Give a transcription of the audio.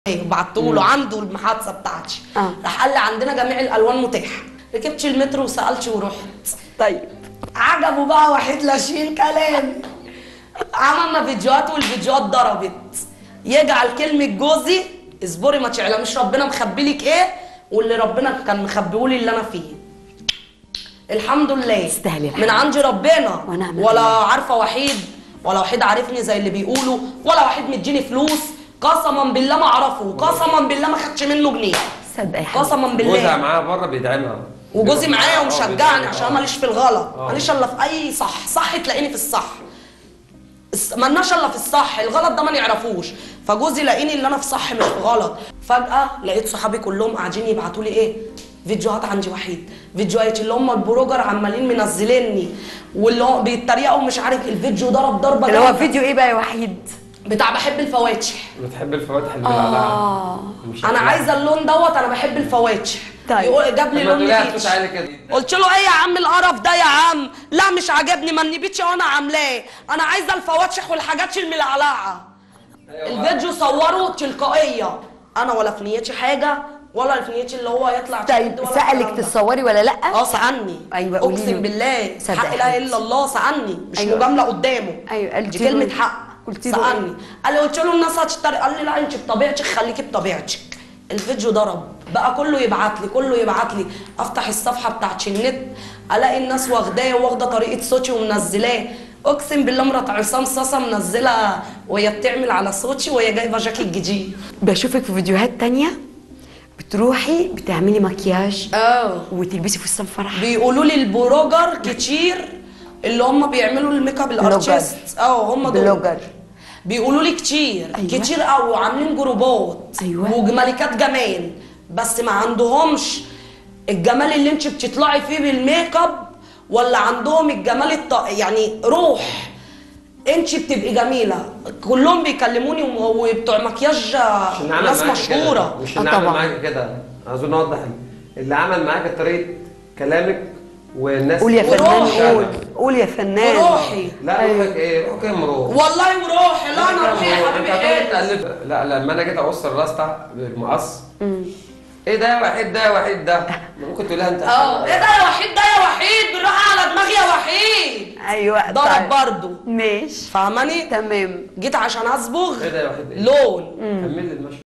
وبعته له عنده المحادثه بتاعتي آه. راح قال لي عندنا جميع الالوان متاحه ركبت المترو وسالت ورحت طيب عجبه بقى وحيد لاشين كلام عملنا فيديوهات والفيديوهات ضربت يجعل كلمة جوزي اصبري ما تعلميش ربنا مخبي لك ايه واللي ربنا كان مخبيهولي اللي انا فيه الحمد لله تستاهلي الحمد. من عند ربنا ونعم ولا بالله. عارفه وحيد ولا وحيد عارفني زي اللي بيقولوا ولا وحيد مديني فلوس قسما بالله ما اعرفه قسما بالله ما خدش منه جنيه صدق يا حبيبي قسما بالله جوزها معاها بره بيدعمها وجوزي معايا آه، ومشجعني بيدعمها. عشان آه. ماليش في الغلط آه. ماليش الا في اي صح صح تلاقيني في الصح الس- مالناش الا في الصح الغلط ده ما نعرفوش فجوزي لاقيني اللي انا في صح مش في غلط فجاه لقيت صحابي كلهم قاعدين يبعتوا لي ايه فيديوهات عندي وحيد فيديوهات اللي هم البروجر عمالين منزليني واللي هو بيتريقوا مش عارف الفيديو ضرب ضربه اللي هو جامدة. فيديو ايه بقى يا وحيد بتاع بحب الفواكه بتحب الفواتح الملعلعه اه مش انا عايزه اللون دوت انا بحب الفواكه طيب. يقول- جاب لي لما لون تقوليها بيتش بصوت عالي كده قلت له ايه يا عم القرف ده يا عم لا مش عاجبني ما النبيتش وانا عاملاه انا عايزه الفواتح والحاجات الملعلعه الفيديو صوره تلقائيه انا ولا في نيتي حاجه ولا في نيتي اللي هو يطلع طيب ترند ولا سألك الكلام ده. تصوري ولا لا اه سألني أيوة، قولي لي. اقسم بالله صدق حق يا لا اله حبيبتي. الا الله سألني مش أيوة. مجامله قدامه أيوة، قلتي دي له كلمه إيه؟ حق قلتي له سألني قال لي قلت له الناس هتشتري قال لي لا انت بطبيعتك خليكي بطبيعتك الفيديو ضرب بقى كله يبعت لي كله يبعت لي افتح الصفحه بتاعت النت الاقي الناس واخداه واخده طريقه صوتي ومنزلاه اقسم بالله مرات عصام صاصه منزله وهي بتعمل على صوتي وهي جايبه جاكيت جديد بشوفك في فيديوهات تانية بتروحي بتعملي مكياج اه وتلبسي فستان فرح بيقولوا لي البلوجر كتير اللي هم بيعملوا الميك اب بلوجر. الارتست اه هم دول بلوجر بيقولوا لي كتير أيوة. كتير قوي وعاملين جروبات أيوة. وملكات جمال بس ما عندهمش الجمال اللي انت بتطلعي فيه بالميك اب ولا عندهم الجمال الط... يعني روح انت بتبقي جميله كلهم بيكلموني وم- وبتوع مكياج مش اللي عمل ناس معاك كده. مشهوره مش آه اللي عمل طبعا. معاك كده عايزين نوضح اللي عمل معاك طريقه كلامك والناس قول يا فنان وروحي. قول قول يا فنان وروحي لا روحك ايه روحك يا مروح والله وروحي لا انا روحي يا انت حبيبي هتقعد حلو تقلب لا لما انا جيت اقص الراس تحت بالمقص ايه ده يا وحيد ده يا وحيد ده ممكن تقولها انت اه ايه ده يا وحيد ده يا وحيد بالراحه على دماغي يا وحيد ايوه ضرب طيب. برضو ماشي فاهماني تمام جيت عشان اصبغ ايه ده يا وحيد ايه لون كمل لي المشهد